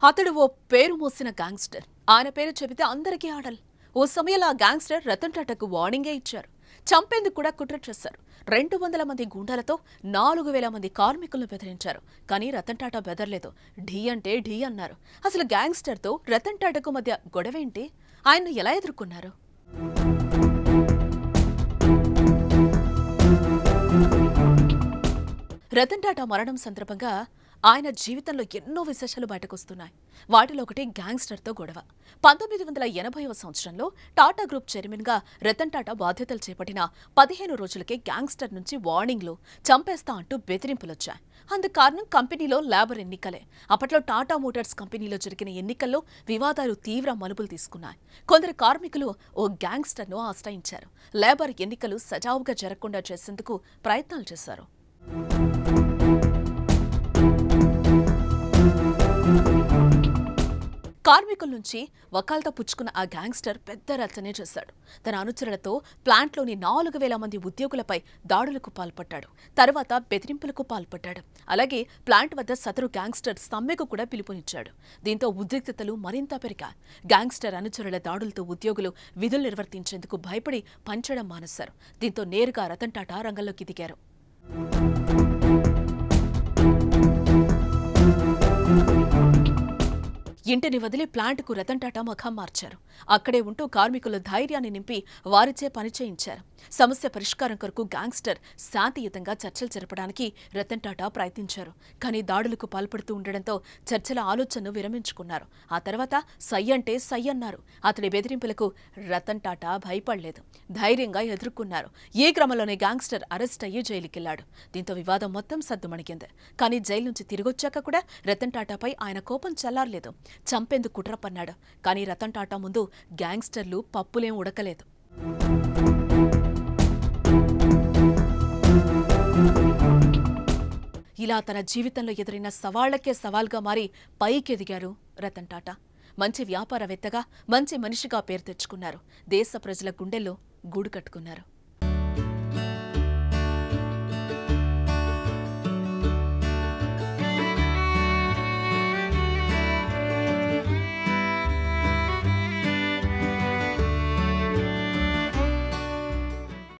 అతడు ఓ పేరు మోసిన గ్యాంగ్స్టర్ ఆయన పేరు చెబితే అందరికీ ఆడల్ ఓ సమయంలో ఆ గ్యాంగ్స్టర్ రతన్ టాటాకు వార్నింగే ఇచ్చారు చంపేందుకు కూడా కుట్ర చేశారు రెండు వందల మంది గుండాలతో నాలుగు వేల మంది కార్మికులను బెదిరించారు కానీ రతన్ టాటా బెదరలేదు ఢీ అంటే ఢీ అన్నారు అసలు గ్యాంగ్స్టర్తో రతన్ టాటాకు మధ్య గొడవేంటి ఆయన ఎలా ఎదుర్కొన్నారు రతన్ టాటా మరణం సందర్భంగా ఆయన జీవితంలో ఎన్నో విశేషాలు బయటకొస్తున్నాయి వాటిలో ఒకటి గ్యాంగ్స్టర్తో గొడవ పంతొమ్మిది వందల ఎనభైవ సంవత్సరంలో టాటా గ్రూప్ చైర్మన్గా రతన్ టాటా బాధ్యతలు చేపట్టిన పదిహేను రోజులకే గ్యాంగ్స్టర్ నుంచి వార్నింగ్లు చంపేస్తా అంటూ బెదిరింపులొచ్చాయి అందుకు కారణం కంపెనీలో లేబర్ ఎన్నికలే అప్పట్లో టాటా మోటార్స్ కంపెనీలో జరిగిన ఎన్నికల్లో వివాదాలు తీవ్ర మలుపులు తీసుకున్నాయి కొందరు కార్మికులు ఓ గ్యాంగ్స్టర్ను ఆశ్రయించారు లేబర్ ఎన్నికలు సజావుగా జరగకుండా చేసేందుకు ప్రయత్నాలు చేశారు కార్మికుల నుంచి వకాల్తా పుచ్చుకున్న ఆ గ్యాంగ్స్టర్ పెద్ద రచనే చేశాడు తన అనుచరులతో ప్లాంట్లోని నాలుగు వేల మంది ఉద్యోగులపై దాడులకు పాల్పడ్డాడు తర్వాత బెదిరింపులకు పాల్పడ్డాడు అలాగే ప్లాంట్ వద్ద సదరు గ్యాంగ్స్టర్ సమ్మెకు కూడా పిలుపునిచ్చాడు దీంతో ఉద్రిక్తతలు మరింత పెరిగాయి గ్యాంగ్స్టర్ అనుచరుల దాడులతో ఉద్యోగులు విధులు నిర్వర్తించేందుకు భయపడి పంచడం మానేశారు దీంతో నేరుగా రతన్ టాటా రంగంలోకి దిగారు ఇంటిని వదిలి ప్లాంట్కు రతన్ టాటా ముఖం మార్చారు అక్కడే ఉంటూ కార్మికుల ధైర్యాన్ని నింపి వారిచే పని చేయించారు సమస్య పరిష్కారం కొరకు గ్యాంగ్స్టర్ శాంతియుతంగా చర్చలు జరపడానికి రతన్ టాటా ప్రయత్నించారు కానీ దాడులకు పాల్పడుతూ ఉండడంతో చర్చల ఆలోచనను విరమించుకున్నారు ఆ తర్వాత సై అంటే సై అన్నారు అతడి బెదిరింపులకు రతన్ టాటా భయపడలేదు ధైర్యంగా ఎదుర్కొన్నారు ఈ క్రమంలోనే గ్యాంగ్స్టర్ అరెస్ట్ అయ్యి జైలుకెళ్లాడు దీంతో వివాదం మొత్తం సద్దుమణిగింది కానీ జైలు నుంచి తిరిగొచ్చాక కూడా రతన్ టాటాపై ఆయన కోపం చల్లారలేదు చంపేందుకు కుట్ర పన్నాడు కానీ రతన్ టాటా ముందు గ్యాంగ్స్టర్లు పప్పులేం ఉడకలేదు ఇలా తన జీవితంలో ఎదురైన సవాళ్లకే సవాల్గా మారి పైకెదిగారు రతన్ టాటా మంచి వ్యాపారవేత్తగా మంచి మనిషిగా పేరు తెచ్చుకున్నారు దేశ ప్రజల గుండెల్లో గూడు కట్టుకున్నారు